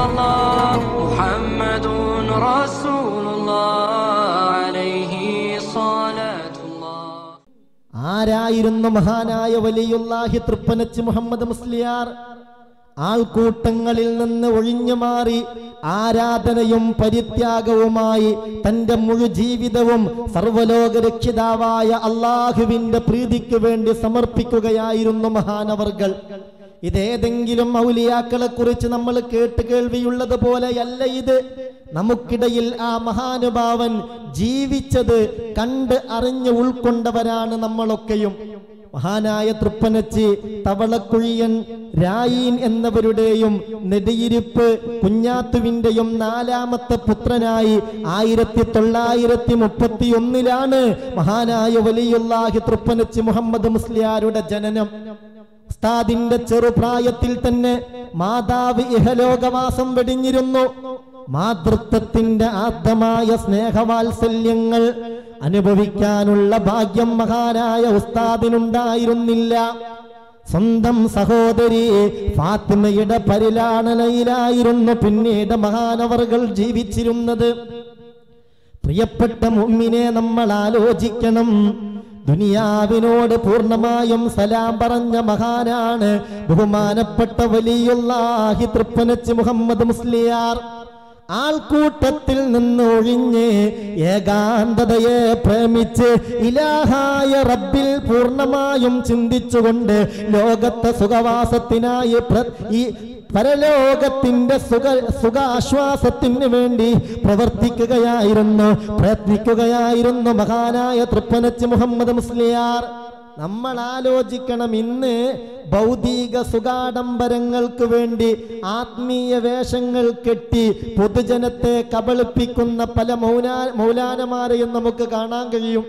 الله محمد رسول الله عليه صلاة الله ആരായിരുന്നു മഹാനായ വലിയുല്ലാഹി തൃപ്പനച്ച് മുഹമ്മദ് മുസ്ലിയാർ ആൾക്കൂട്ടങ്ങളിൽ നിന്ന് ഒഴിഞ്ഞു മാറി ആരാധനയും പരിത്യാഗവുമായി തന്റെ മുഴു ജീവിതവും സർവലോക രക്ഷിതാവായ അള്ളാഹുവിന്റെ പ്രീതിക്ക് വേണ്ടി സമർപ്പിക്കുകയായിരുന്നു മഹാനവർകൾ ഇതേതെങ്കിലും ഔലിയാക്കളെ കുറിച്ച് നമ്മൾ കേട്ട് കേൾവിയുള്ളത് പോലെയല്ല ഇത് നമുക്കിടയിൽ ആ മഹാനുഭാവൻ ജീവിച്ചത് കണ്ട് അറിഞ്ഞ് ഉൾക്കൊണ്ടവരാണ് നമ്മളൊക്കെയും മഹാനായ തൃപ്പനച്ചി തവളക്കുഴിയൻ രായീൻ എന്നിവരുടെയും നെടിയിരിപ്പ് കുഞ്ഞാത്തുവിന്റെയും നാലാമത്തെ പുത്രനായി ആയിരത്തി തൊള്ളായിരത്തി മുപ്പത്തി ഒന്നിലാണ് മഹാനായ വലിയുല്ലാഹി തൃപ്പനച്ചി മുഹമ്മദ് മുസ്ലിയാരുടെ ജനനം ഉസ്താദിന്റെ ചെറുപ്രായത്തിൽ തന്നെ മാതാവ് ഇഹലോകവാസം വെടിഞ്ഞിരുന്നു മാതൃത്വത്തിന്റെ ആദ്യമായ സ്നേഹവാത്സല്യങ്ങൾ അനുഭവിക്കാനുള്ള ഭാഗ്യം മഹാനായ ഉസ്താദിനുണ്ടായിരുന്നില്ല സ്വന്തം സഹോദരി ഫാത്തിമയുടെ പരിലാളനയിലായിരുന്നു പിന്നീട് മഹാനവറുകൾ ജീവിച്ചിരുന്നത് പ്രിയപ്പെട്ട മുമ്മിനെ നമ്മൾ ആലോചിക്കണം ദുനിയാവിനോട് പൂർണ്ണമായും സലാം പറഞ്ഞ മഹാനാണ് ബഹുമാനപ്പെട്ട വലിയുള്ളാഹി തൃപ്പനച്ച് മുഹമ്മദ് മുസ്ലിയാർ ആൾക്കൂട്ടത്തിൽ നിന്ന് ഒഴിഞ്ഞ് ഏകാന്തതയെ പ്രേമിച്ച് ഇലാഹായ റബ്ബിൽ പൂർണ്ണമായും ചിന്തിച്ചുകൊണ്ട് ലോകത്തെ സുഖവാസത്തിനായി പ്ര- ഈ പരലോകത്തിന്റെ സുഖ സുഖാശ്വാസത്തിന് വേണ്ടി പ്രവർത്തിക്കുകയായിരുന്നു പ്രയത്നിക്കുകയായിരുന്നു മഹാനായ തൃപ്പനച്ച് മുഹമ്മദ് മുസ്ലിയാർ നമ്മൾ ആലോചിക്കണം ഇന്ന് ഭൗതിക സുഖാഡംബരങ്ങൾക്ക് വേണ്ടി ആത്മീയ വേഷങ്ങൾ കെട്ടി പൊതുജനത്തെ കബളിപ്പിക്കുന്ന പല മൗലാ മൗലാനമാരെയും നമുക്ക് കാണാൻ കഴിയും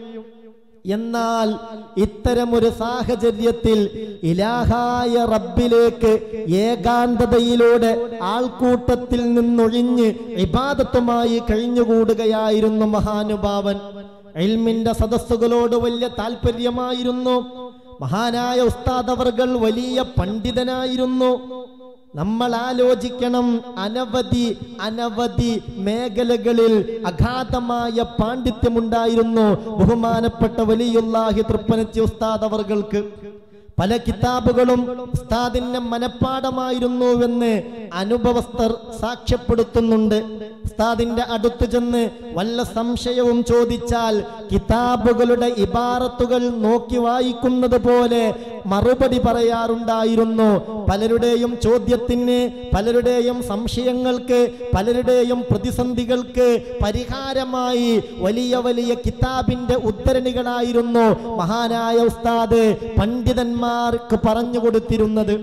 എന്നാൽ ഇത്തരമൊരു സാഹചര്യത്തിൽ ഇലാഹായ റബ്ബിലേക്ക് ഏകാന്തതയിലൂടെ ആൾക്കൂട്ടത്തിൽ നിന്നൊഴിഞ്ഞ് ഇബാദത്തുമായി കഴിഞ്ഞുകൂടുകയായിരുന്നു മഹാനുഭാവൻ ഇൽമിന്റെ സദസ്സുകളോട് വലിയ താല്പര്യമായിരുന്നു മഹാനായ ഉസ്താദ് അവർകൾ വലിയ പണ്ഡിതനായിരുന്നു നമ്മൾ ആലോചിക്കണം അനവധി അനവധി മേഖലകളിൽ അഗാധമായ പാണ്ഡിത്യമുണ്ടായിരുന്നു ബഹുമാനപ്പെട്ട വലിയുല്ലാഹി തൃപ്പനച്ചി ഉസ്താദ് അവർക്ക് പല കിതാബുകളും ഉസ്താദിന്റെ മനപ്പാടമായിരുന്നുവെന്ന് അനുഭവസ്ഥർ സാക്ഷ്യപ്പെടുത്തുന്നുണ്ട് ഉസ്താദിന്റെ അടുത്ത് ചെന്ന് വല്ല സംശയവും ചോദിച്ചാൽ കിതാബുകളുടെ ഇബാറത്തുകൾ നോക്കി വായിക്കുന്നത് പോലെ മറുപടി പറയാറുണ്ടായിരുന്നു പലരുടെയും ചോദ്യത്തിന് പലരുടെയും സംശയങ്ങൾക്ക് പലരുടെയും പ്രതിസന്ധികൾക്ക് പരിഹാരമായി വലിയ വലിയ കിതാബിന്റെ ഉദ്ധരണികളായിരുന്നു മഹാനായ ഉസ്താദ് പണ്ഡിതന്മാർക്ക് പറഞ്ഞു കൊടുത്തിരുന്നത്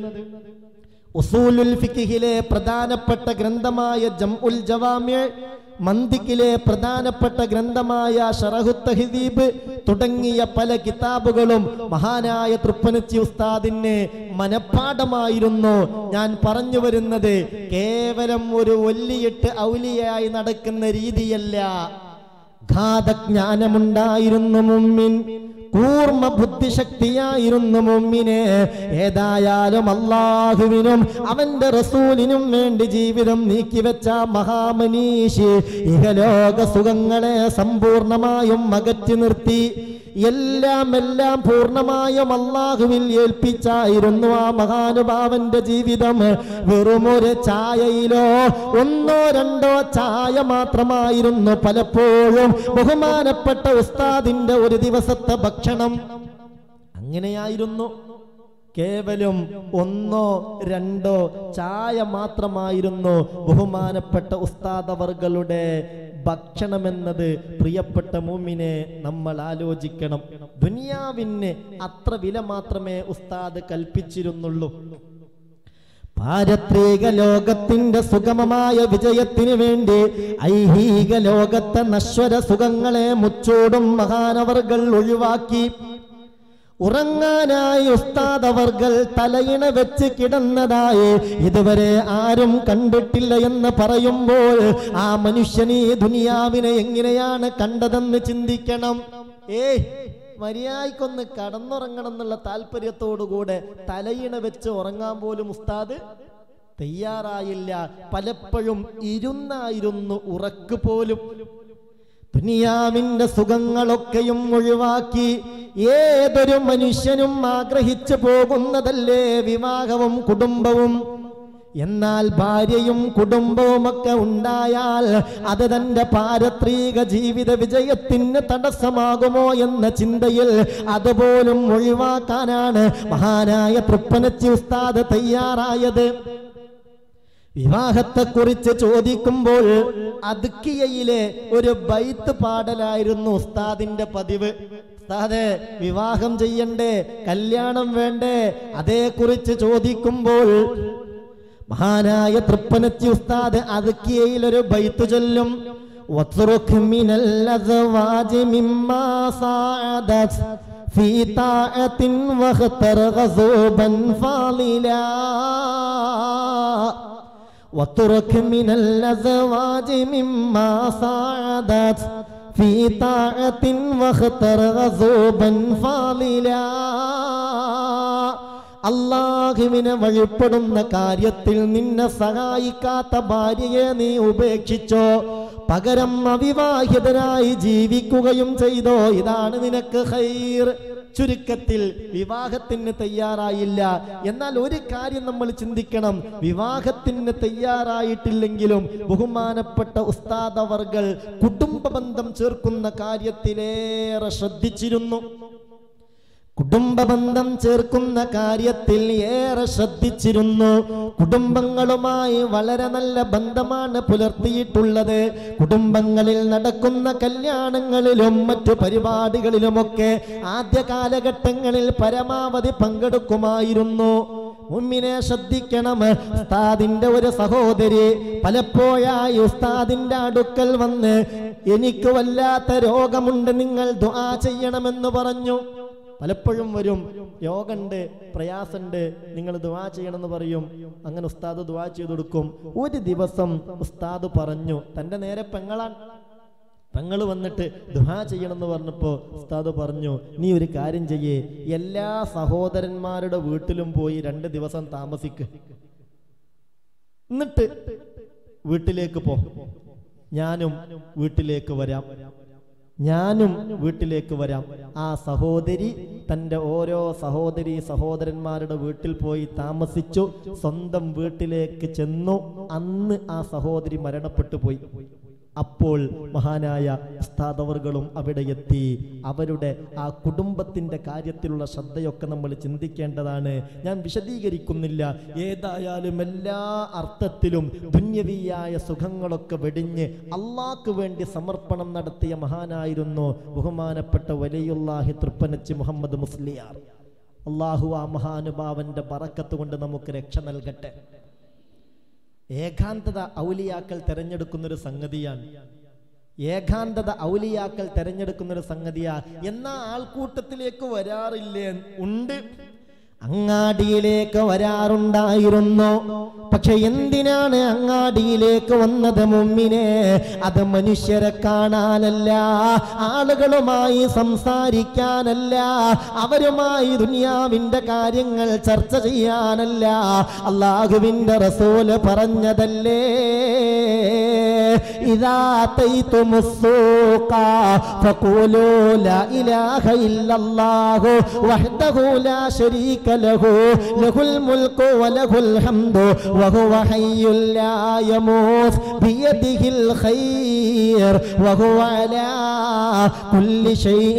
ഉസൂലുൽ ഫിഖിലെ പ്രധാനപ്പെട്ട ഗ്രന്ഥമായ ജംഉൽ ജവാമിയ മന്ദിക്കിലെ പ്രധാനപ്പെട്ട ഗ്രന്ഥമായ ഷറഹു തഹദീബ് തുടങ്ങിയ പല കിതാബുകളും മഹാനായ തൃപ്പനച്ചി ഉസ്താദിന് മനപ്പാടമായിരുന്നു ഞാൻ പറഞ്ഞു വരുന്നത് കേവലം ഒരു ഒല്ലിയിട്ട് ഔലിയായി നടക്കുന്ന രീതിയല്ല ഘാതജ്ഞാനമുണ്ടായിരുന്നു മുമ്മിൻ കൂർമ്മ ബുദ്ധിശക്തിയായിരുന്നു മുമ്മിനെ ഏതായാലും അള്ളാഹുവിനും അവന്റെ റസൂലിനും വേണ്ടി ജീവിതം നീക്കിവെച്ച മഹാമനീഷി ഇഹലോക സുഖങ്ങളെ സമ്പൂർണമായും അകറ്റി നിർത്തി എല്ലാം എല്ലാം പൂർണ്ണമായും അള്ളാഹുവിൽ ഏൽപ്പിച്ചായിരുന്നു ആ മഹാനുഭാവന്റെ ജീവിതം വെറുമൊരു ചായയിലോ ഒന്നോ രണ്ടോ ചായ മാത്രമായിരുന്നു പലപ്പോഴും ബഹുമാനപ്പെട്ട ഉസ്താദിന്റെ ഒരു ദിവസത്തെ ഭക്ഷണം അങ്ങനെയായിരുന്നു കേവലം ഒന്നോ രണ്ടോ ചായ മാത്രമായിരുന്നു ബഹുമാനപ്പെട്ട ഉസ്താദവർകളുടെ ഭക്ഷണമെന്നത് പ്രിയപ്പെട്ട മൂമിനെ നമ്മൾ ആലോചിക്കണം ദുനിയാവിന് അത്ര വില മാത്രമേ ഉസ്താദ് കൽപ്പിച്ചിരുന്നുള്ളൂ പാരത്രിക ലോകത്തിന്റെ സുഗമമായ വിജയത്തിന് വേണ്ടി ഐഹിക ലോകത്തെ നശ്വര സുഖങ്ങളെ മുച്ചൂടും മഹാനവർകൾ ഒഴിവാക്കി ഉറങ്ങാനായി ഉസ്താദ് അവർകൾ തലയിണ വെച്ച് കിടന്നതായി ഇതുവരെ ആരും കണ്ടിട്ടില്ല എന്ന് പറയുമ്പോൾ ആ മനുഷ്യൻ ഈ ദുനിയാവിനെ എങ്ങനെയാണ് കണ്ടതെന്ന് ചിന്തിക്കണം ഏയ് മര്യാദക്കൊന്ന് കടന്നുറങ്ങണം എന്നുള്ള താല്പര്യത്തോടുകൂടെ തലയിണ വെച്ച് ഉറങ്ങാൻ പോലും ഉസ്താദ് തയ്യാറായില്ല പലപ്പോഴും ഇരുന്നായിരുന്നു ഉറക്ക് പോലും ദുനിയാവിന്റെ സുഖങ്ങളൊക്കെയും ഒഴിവാക്കി ഏതൊരു മനുഷ്യനും ആഗ്രഹിച്ചു പോകുന്നതല്ലേ വിവാഹവും കുടുംബവും എന്നാൽ ഭാര്യയും കുടുംബവുമൊക്കെ ഉണ്ടായാൽ അത് തന്റെ പാരത്രിക ജീവിത വിജയത്തിന് തടസ്സമാകുമോ എന്ന ചിന്തയിൽ അതുപോലും ഒഴിവാക്കാനാണ് മഹാനായ തൃപ്പനച്ചി ഉസ്താദ് തയ്യാറായത് വിവാഹത്തെക്കുറിച്ച് ചോദിക്കുമ്പോൾ അതുക്കിയയിലെ ഒരു ബൈത്ത് പാടലായിരുന്നു ഉസ്താദിന്റെ പതിവ് ഉസ്താദെ വിവാഹം ചെയ്യണ്ടേ കല്യാണം വേണ്ടേ അതേക്കുറിച്ച് ചോദിക്കുമ്പോൾ മഹാനായ തൃപ്പനച്ചി ഉസ്താദ് അതുക്കിയയിൽ ഒരു ബൈത്ത് ചൊല്ലും واترك من الأزواج مما صعدت في طاعة واختر غزوبا فاضلا واترك من الأزواج مما صعدت في طاعة واختر غزوبا فاضلا അള്ളാഹുവിനെ വഴിപ്പെടുന്ന കാര്യത്തിൽ നിന്നെ സഹായിക്കാത്ത ഭാര്യയെ നീ ഉപേക്ഷിച്ചോ പകരം അവിവാഹിതനായി ജീവിക്കുകയും ചെയ്തോ ഇതാണ് നിനക്ക് ഹൈർ ചുരുക്കത്തിൽ വിവാഹത്തിന് തയ്യാറായില്ല എന്നാൽ ഒരു കാര്യം നമ്മൾ ചിന്തിക്കണം വിവാഹത്തിന് തയ്യാറായിട്ടില്ലെങ്കിലും ബഹുമാനപ്പെട്ട ഉസ്താദവർകൾ കുടുംബ ബന്ധം ചേർക്കുന്ന കാര്യത്തിലേറെ ശ്രദ്ധിച്ചിരുന്നു കുടുംബബന്ധം ചേർക്കുന്ന കാര്യത്തിൽ ഏറെ ശ്രദ്ധിച്ചിരുന്നു കുടുംബങ്ങളുമായി വളരെ നല്ല ബന്ധമാണ് പുലർത്തിയിട്ടുള്ളത് കുടുംബങ്ങളിൽ നടക്കുന്ന കല്യാണങ്ങളിലും മറ്റു പരിപാടികളിലുമൊക്കെ ആദ്യ കാലഘട്ടങ്ങളിൽ പരമാവധി പങ്കെടുക്കുമായിരുന്നു മുമ്മിനെ ശ്രദ്ധിക്കണം ഉസ്താദിന്റെ ഒരു സഹോദരി പലപ്പോഴായി ഉസ്താദിന്റെ അടുക്കൽ വന്ന് എനിക്ക് വല്ലാത്ത രോഗമുണ്ട് നിങ്ങൾ ദുആ ചെയ്യണമെന്ന് പറഞ്ഞു പലപ്പോഴും വരും രോഗമുണ്ട് പ്രയാസമുണ്ട് നിങ്ങൾ ദുവാ ചെയ്യണമെന്ന് പറയും അങ്ങനെ ഉസ്താദ് ദുവാ ചെയ്തു കൊടുക്കും ഒരു ദിവസം ഉസ്താദ് പറഞ്ഞു തന്റെ നേരെ പെങ്ങളാണ് പെങ്ങള് വന്നിട്ട് ദുഹാ ചെയ്യണമെന്ന് പറഞ്ഞപ്പോ ഉസ്താദ് പറഞ്ഞു നീ ഒരു കാര്യം ചെയ്യേ എല്ലാ സഹോദരന്മാരുടെ വീട്ടിലും പോയി രണ്ട് ദിവസം താമസിക്ക് എന്നിട്ട് വീട്ടിലേക്ക് പോ ഞാനും വീട്ടിലേക്ക് വരാം ഞാനും വീട്ടിലേക്ക് വരാം ആ സഹോദരി തൻ്റെ ഓരോ സഹോദരി സഹോദരന്മാരുടെ വീട്ടിൽ പോയി താമസിച്ചു സ്വന്തം വീട്ടിലേക്ക് ചെന്നു അന്ന് ആ സഹോദരി മരണപ്പെട്ടു പോയി അപ്പോൾ മഹാനായ ഉസ്താദവറുകളും അവിടെ എത്തി അവരുടെ ആ കുടുംബത്തിന്റെ കാര്യത്തിലുള്ള ശ്രദ്ധയൊക്കെ നമ്മൾ ചിന്തിക്കേണ്ടതാണ് ഞാൻ വിശദീകരിക്കുന്നില്ല ഏതായാലും എല്ലാ അർത്ഥത്തിലും ദുന്യവിയായ സുഖങ്ങളൊക്കെ വെടിഞ്ഞ് അള്ളാഹ്ക്ക് വേണ്ടി സമർപ്പണം നടത്തിയ മഹാനായിരുന്നു ബഹുമാനപ്പെട്ട വലിയുല്ലാഹി തൃപ്പനച്ചി മുഹമ്മദ് മുസ്ലിയാർ അള്ളാഹു ആ മഹാനുഭാവന്റെ ബറക്കത്ത് കൊണ്ട് നമുക്ക് രക്ഷ നൽകട്ടെ ഏകാന്തത ഔലിയാക്കൾ തെരഞ്ഞെടുക്കുന്ന ഒരു സംഗതിയാണ് ഏകാന്തത ഔലിയാക്കൾ തെരഞ്ഞെടുക്കുന്ന ഒരു സംഗതിയാ എന്നാ ആൾക്കൂട്ടത്തിലേക്ക് വരാറില്ലേ ഉണ്ട് അങ്ങാടിയിലേക്ക് വരാറുണ്ടായിരുന്നു പക്ഷെ എന്തിനാണ് അങ്ങാടിയിലേക്ക് വന്നത് മുമ്മിനെ അത് മനുഷ്യരെ കാണാനല്ല ആളുകളുമായി സംസാരിക്കാനല്ല അവരുമായി ദുനിയാവിന്റെ കാര്യങ്ങൾ ചർച്ച ചെയ്യാനല്ല അള്ളാഹുവിന്റെ റസൂല് പറഞ്ഞതല്ലേ إذا أتيتم السوق فقولوا لا إله إلا الله وحده لا شريك له له الملك وله الحمد وهو حي لا يموت بيده الخير وهو على كل شيء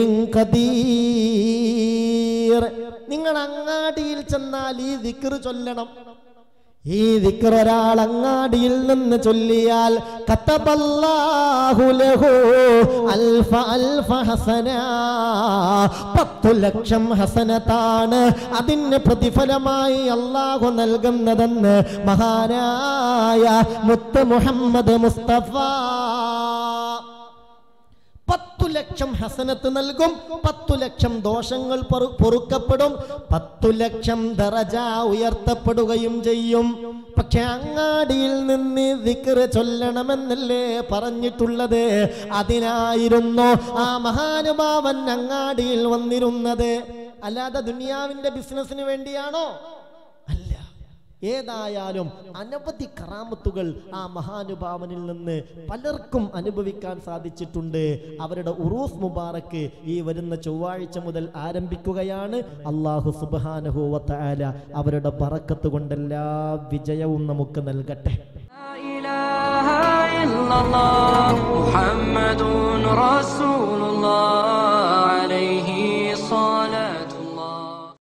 قدير നിങ്ങൾ അങ്ങാടിയിൽ ചെന്നാൽ ഈ ദിക്ർ ചൊല്ലണം ഈ ദിക്ർ ഒരാൾ അങ്ങാടിയിൽ നിന്ന് ചൊല്ലിയാൽ കത്തബല്ലാഹു ലഹു അൽഫ അൽഫ ഹസന പത്തു ലക്ഷം ഹസനത്താണ് അതിന് പ്രതിഫലമായി അള്ളാഹു നൽകുന്നതെന്ന് മഹാനായ മുത്ത് മുഹമ്മദ് മുസ്തഫ പത്തു ലക്ഷം ഹസനത്ത് നൽകും പത്തു ലക്ഷം ദോഷങ്ങൾ പൊറു- പൊറുക്കപ്പെടും പത്തു ലക്ഷം ദറജ ഉയർത്തപ്പെടുകയും ചെയ്യും പക്ഷെ അങ്ങാടിയിൽ നിന്ന് ദിക്ർ ചൊല്ലണമെന്നല്ലേ പറഞ്ഞിട്ടുള്ളത് അതിനായിരുന്നു ആ മഹാനുഭാവൻ അങ്ങാടിയിൽ വന്നിരുന്നത് അല്ലാതെ ദുനിയാവിന്റെ ബിസിനസ്സിന് വേണ്ടിയാണോ അല്ല ഏതായാലും അനവധി കറാമത്തുകൾ ആ മഹാനുഭാവനിൽ നിന്ന് പലർക്കും അനുഭവിക്കാൻ സാധിച്ചിട്ടുണ്ട് അവരുടെ ഉറൂസ് മുബാറക്ക് ഈ വരുന്ന ചൊവ്വാഴ്ച മുതൽ ആരംഭിക്കുകയാണ് അള്ളാഹു സുബാനഹുവല അവരുടെ ബറക്കത്ത് കൊണ്ടെല്ലാ വിജയവും നമുക്ക് നൽകട്ടെ لا إله إلا الله محمد رسول